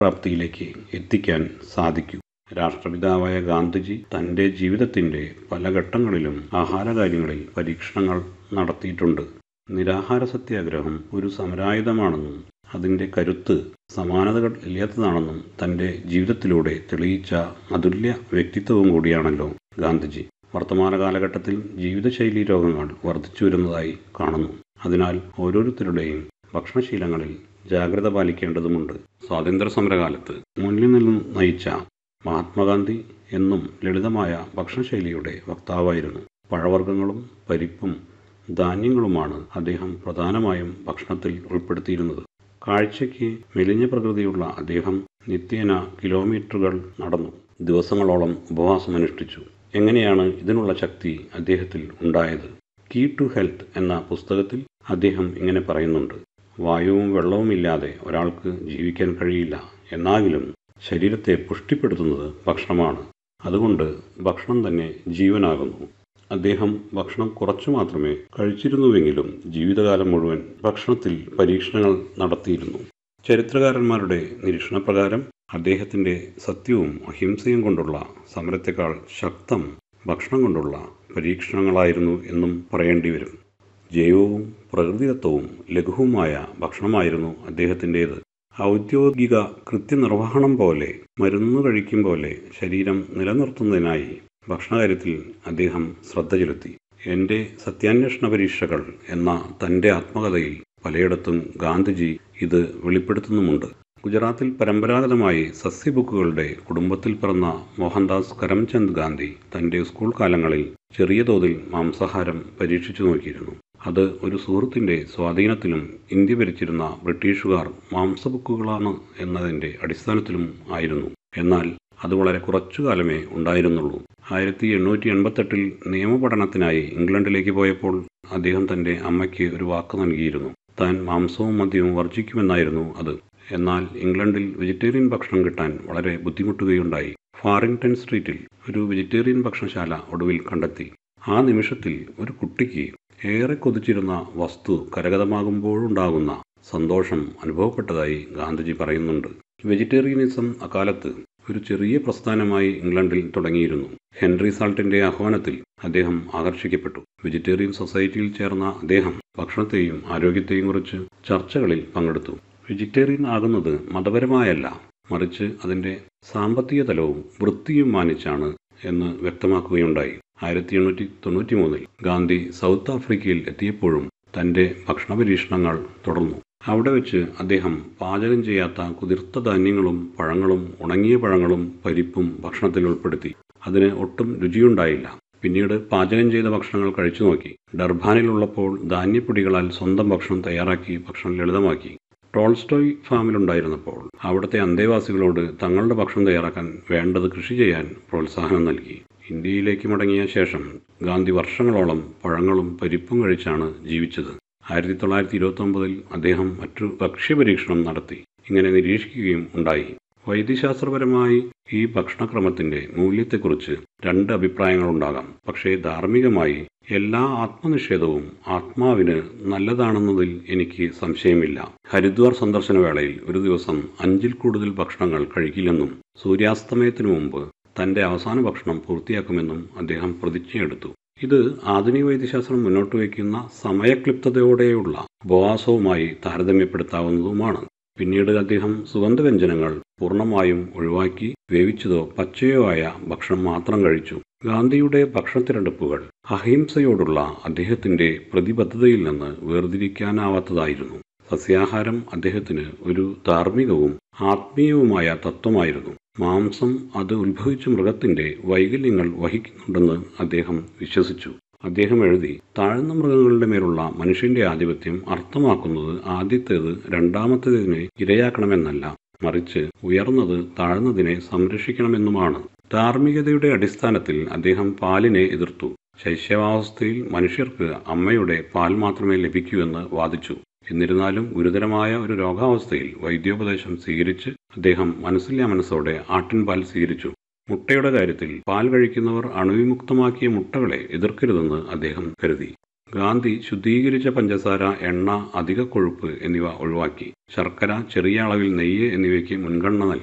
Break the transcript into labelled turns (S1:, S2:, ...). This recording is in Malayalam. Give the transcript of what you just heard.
S1: പ്രാപ്തിയിലേക്ക് എത്തിക്കാൻ സാധിക്കൂ രാഷ്ട്രപിതാവായ ഗാന്ധിജി തൻ്റെ ജീവിതത്തിൻ്റെ പല ഘട്ടങ്ങളിലും ആഹാരകാര്യങ്ങളിൽ പരീക്ഷണങ്ങൾ നടത്തിയിട്ടുണ്ട് നിരാഹാര സത്യാഗ്രഹം ഒരു സമരായുധമാണെന്നും അതിൻ്റെ കരുത്ത് സമാനതകൾ ഇല്ലാത്തതാണെന്നും തൻ്റെ ജീവിതത്തിലൂടെ തെളിയിച്ച അതുല്യ വ്യക്തിത്വവും കൂടിയാണല്ലോ ഗാന്ധിജി വർത്തമാന കാലഘട്ടത്തിൽ ജീവിതശൈലി രോഗങ്ങൾ വർദ്ധിച്ചു വരുന്നതായി കാണുന്നു അതിനാൽ ഓരോരുത്തരുടെയും ഭക്ഷണശീലങ്ങളിൽ ജാഗ്രത പാലിക്കേണ്ടതുമുണ്ട് സ്വാതന്ത്ര്യ സമരകാലത്ത് മുന്നിൽ നിന്നും നയിച്ച മഹാത്മാഗാന്ധി എന്നും ലളിതമായ ഭക്ഷണശൈലിയുടെ വക്താവായിരുന്നു പഴവർഗ്ഗങ്ങളും പരിപ്പും ധാന്യങ്ങളുമാണ് അദ്ദേഹം പ്രധാനമായും ഭക്ഷണത്തിൽ ഉൾപ്പെടുത്തിയിരുന്നത് കാഴ്ചയ്ക്ക് മെലിഞ്ഞ പ്രകൃതിയുള്ള അദ്ദേഹം നിത്യേന കിലോമീറ്ററുകൾ നടന്നു ദിവസങ്ങളോളം ഉപവാസം അനുഷ്ഠിച്ചു എങ്ങനെയാണ് ഇതിനുള്ള ശക്തി അദ്ദേഹത്തിൽ ഉണ്ടായത് കീ ടു ഹെൽത്ത് എന്ന പുസ്തകത്തിൽ അദ്ദേഹം ഇങ്ങനെ പറയുന്നുണ്ട് വായുവും വെള്ളവുമില്ലാതെ ഒരാൾക്ക് ജീവിക്കാൻ കഴിയില്ല എന്നാകിലും ശരീരത്തെ പുഷ്ടിപ്പെടുത്തുന്നത് ഭക്ഷണമാണ് അതുകൊണ്ട് ഭക്ഷണം തന്നെ ജീവനാകുന്നു അദ്ദേഹം ഭക്ഷണം കുറച്ചു മാത്രമേ കഴിച്ചിരുന്നുവെങ്കിലും ജീവിതകാലം മുഴുവൻ ഭക്ഷണത്തിൽ പരീക്ഷണങ്ങൾ നടത്തിയിരുന്നു ചരിത്രകാരന്മാരുടെ നിരീക്ഷണപ്രകാരം അദ്ദേഹത്തിൻ്റെ സത്യവും അഹിംസയും കൊണ്ടുള്ള സമരത്തെക്കാൾ ശക്തം ഭക്ഷണം കൊണ്ടുള്ള പരീക്ഷണങ്ങളായിരുന്നു എന്നും പറയേണ്ടി വരും ജൈവവും പ്രകൃതിദത്തവും ലഘുവുമായ ഭക്ഷണമായിരുന്നു അദ്ദേഹത്തിൻ്റേത് ഔദ്യോഗിക കൃത്യനിർവഹണം പോലെ മരുന്ന് കഴിക്കും പോലെ ശരീരം നിലനിർത്തുന്നതിനായി ഭക്ഷണകാര്യത്തിൽ അദ്ദേഹം ശ്രദ്ധ ചെലുത്തി എൻ്റെ സത്യാന്വേഷണ പരീക്ഷകൾ എന്ന തൻ്റെ ആത്മകഥയിൽ പലയിടത്തും ഗാന്ധിജി ഇത് വെളിപ്പെടുത്തുന്നുമുണ്ട് ഗുജറാത്തിൽ പരമ്പരാഗതമായി സസ്യബുക്കുകളുടെ കുടുംബത്തിൽ പിറന്ന മോഹൻദാസ് കരംചന്ദ് ഗാന്ധി തൻ്റെ സ്കൂൾ കാലങ്ങളിൽ ചെറിയ തോതിൽ മാംസാഹാരം പരീക്ഷിച്ചു നോക്കിയിരുന്നു അത് ഒരു സുഹൃത്തിൻ്റെ സ്വാധീനത്തിലും ഇന്ത്യ ഭരിച്ചിരുന്ന ബ്രിട്ടീഷുകാർ മാംസബുക്കുകളാണ് എന്നതിൻ്റെ അടിസ്ഥാനത്തിലും ആയിരുന്നു എന്നാൽ അത് വളരെ കുറച്ചു കാലമേ ഉണ്ടായിരുന്നുള്ളൂ ആയിരത്തി എണ്ണൂറ്റി എൺപത്തെട്ടിൽ നിയമപഠനത്തിനായി ഇംഗ്ലണ്ടിലേക്ക് പോയപ്പോൾ അദ്ദേഹം തൻ്റെ അമ്മയ്ക്ക് ഒരു വാക്ക് നൽകിയിരുന്നു താൻ മാംസവും മദ്യവും വർജിക്കുമെന്നായിരുന്നു അത് എന്നാൽ ഇംഗ്ലണ്ടിൽ വെജിറ്റേറിയൻ ഭക്ഷണം കിട്ടാൻ വളരെ ബുദ്ധിമുട്ടുകയുണ്ടായി ഫാറിംഗ്ടൺ സ്ട്രീറ്റിൽ ഒരു വെജിറ്റേറിയൻ ഭക്ഷണശാല ഒടുവിൽ കണ്ടെത്തി ആ നിമിഷത്തിൽ ഒരു കുട്ടിക്ക് ഏറെ കൊതിച്ചിരുന്ന വസ്തു കരഗതമാകുമ്പോഴുണ്ടാകുന്ന സന്തോഷം അനുഭവപ്പെട്ടതായി ഗാന്ധിജി പറയുന്നുണ്ട് വെജിറ്റേറിയനിസം അക്കാലത്ത് ഒരു ചെറിയ പ്രസ്ഥാനമായി ഇംഗ്ലണ്ടിൽ തുടങ്ങിയിരുന്നു ഹെൻറി സാൾട്ടിന്റെ ആഹ്വാനത്തിൽ അദ്ദേഹം ആകർഷിക്കപ്പെട്ടു വെജിറ്റേറിയൻ സൊസൈറ്റിയിൽ ചേർന്ന അദ്ദേഹം ഭക്ഷണത്തെയും ആരോഗ്യത്തെയും കുറിച്ച് ചർച്ചകളിൽ പങ്കെടുത്തു വെജിറ്റേറിയൻ ആകുന്നത് മതപരമായല്ല മറിച്ച് അതിൻ്റെ സാമ്പത്തിക തലവും വൃത്തിയും മാനിച്ചാണ് എന്ന് വ്യക്തമാക്കുകയുണ്ടായി ആയിരത്തി എണ്ണൂറ്റി തൊണ്ണൂറ്റി മൂന്നിൽ ഗാന്ധി സൗത്ത് ആഫ്രിക്കയിൽ എത്തിയപ്പോഴും തൻ്റെ ഭക്ഷണ പരീക്ഷണങ്ങൾ തുടർന്നു അവിടെ വെച്ച് അദ്ദേഹം പാചകം ചെയ്യാത്ത കുതിർത്ത ധാന്യങ്ങളും പഴങ്ങളും ഉണങ്ങിയ പഴങ്ങളും പരിപ്പും ഭക്ഷണത്തിൽ ഉൾപ്പെടുത്തി അതിന് ഒട്ടും രുചിയുണ്ടായില്ല പിന്നീട് പാചകം ചെയ്ത ഭക്ഷണങ്ങൾ കഴിച്ചു നോക്കി ഡർബാനിലുള്ളപ്പോൾ ധാന്യപ്പൊടികളാൽ സ്വന്തം ഭക്ഷണം തയ്യാറാക്കി ഭക്ഷണം ലളിതമാക്കി ടോൾസ്റ്റോയ് ഫാമിലുണ്ടായിരുന്നപ്പോൾ അവിടുത്തെ അന്തേവാസികളോട് തങ്ങളുടെ ഭക്ഷണം തയ്യാറാക്കാൻ വേണ്ടത് കൃഷി ചെയ്യാൻ പ്രോത്സാഹനം നൽകി ഇന്ത്യയിലേക്ക് മടങ്ങിയ ശേഷം ഗാന്ധി വർഷങ്ങളോളം പഴങ്ങളും പരിപ്പും കഴിച്ചാണ് ജീവിച്ചത് ആയിരത്തി തൊള്ളായിരത്തി ഇരുപത്തി ഒമ്പതിൽ അദ്ദേഹം മറ്റു ഭക്ഷ്യപരീക്ഷണം നടത്തി ഇങ്ങനെ നിരീക്ഷിക്കുകയും ഉണ്ടായി വൈദ്യശാസ്ത്രപരമായി ഈ ഭക്ഷണക്രമത്തിന്റെ മൂല്യത്തെക്കുറിച്ച് രണ്ട് അഭിപ്രായങ്ങളുണ്ടാകാം പക്ഷേ ധാർമ്മികമായി എല്ലാ ആത്മനിഷേധവും ആത്മാവിന് നല്ലതാണെന്നതിൽ എനിക്ക് സംശയമില്ല ഹരിദ്വാർ സന്ദർശന വേളയിൽ ഒരു ദിവസം അഞ്ചിൽ കൂടുതൽ ഭക്ഷണങ്ങൾ കഴിക്കില്ലെന്നും സൂര്യാസ്തമയത്തിനു മുമ്പ് തന്റെ അവസാന ഭക്ഷണം പൂർത്തിയാക്കുമെന്നും അദ്ദേഹം പ്രതിജ്ഞയെടുത്തു ഇത് ആധുനിക വൈദ്യശാസ്ത്രം മുന്നോട്ട് വയ്ക്കുന്ന സമയക്ലിപ്തതയോടെയുള്ള ഉപവാസവുമായി താരതമ്യപ്പെടുത്താവുന്നതുമാണ് പിന്നീട് അദ്ദേഹം സുഗന്ധവ്യഞ്ജനങ്ങൾ പൂർണ്ണമായും ഒഴിവാക്കി വേവിച്ചതോ പച്ചയോ ആയ ഭക്ഷണം മാത്രം കഴിച്ചു ഗാന്ധിയുടെ ഭക്ഷണത്തിരഞ്ഞെടുപ്പുകൾ അഹിംസയോടുള്ള അദ്ദേഹത്തിന്റെ പ്രതിബദ്ധതയിൽ നിന്ന് വേർതിരിക്കാനാവാത്തതായിരുന്നു സസ്യാഹാരം അദ്ദേഹത്തിന് ഒരു ധാർമ്മികവും ആത്മീയവുമായ തത്വമായിരുന്നു മാംസം അത് ഉത്ഭവിച്ച മൃഗത്തിന്റെ വൈകല്യങ്ങൾ വഹിക്കുന്നുണ്ടെന്ന് അദ്ദേഹം വിശ്വസിച്ചു അദ്ദേഹം എഴുതി താഴ്ന്ന മൃഗങ്ങളുടെ മേലുള്ള മനുഷ്യന്റെ ആധിപത്യം അർത്ഥമാക്കുന്നത് ആദ്യത്തേത് രണ്ടാമത്തേതിനെ ഇരയാക്കണമെന്നല്ല മറിച്ച് ഉയർന്നത് താഴ്ന്നതിനെ സംരക്ഷിക്കണമെന്നുമാണ് ധാർമ്മികതയുടെ അടിസ്ഥാനത്തിൽ അദ്ദേഹം പാലിനെ എതിർത്തു ശൈശവാവസ്ഥയിൽ മനുഷ്യർക്ക് അമ്മയുടെ പാൽ മാത്രമേ ലഭിക്കൂ എന്ന് വാദിച്ചു എന്നിരുന്നാലും ഗുരുതരമായ ഒരു രോഗാവസ്ഥയിൽ വൈദ്യോപദേശം സ്വീകരിച്ച് അദ്ദേഹം മനസ്സില്ലാ മനസ്സോടെ ആട്ടിൻപാൽ സ്വീകരിച്ചു മുട്ടയുടെ കാര്യത്തിൽ പാൽ കഴിക്കുന്നവർ അണുവിമുക്തമാക്കിയ മുട്ടകളെ എതിർക്കരുതെന്ന് അദ്ദേഹം കരുതി ഗാന്ധി ശുദ്ധീകരിച്ച പഞ്ചസാര എണ്ണ അധിക കൊഴുപ്പ് എന്നിവ ഒഴിവാക്കി ശർക്കര ചെറിയ അളവിൽ നെയ്യ് എന്നിവയ്ക്ക് മുൻഗണന നൽകി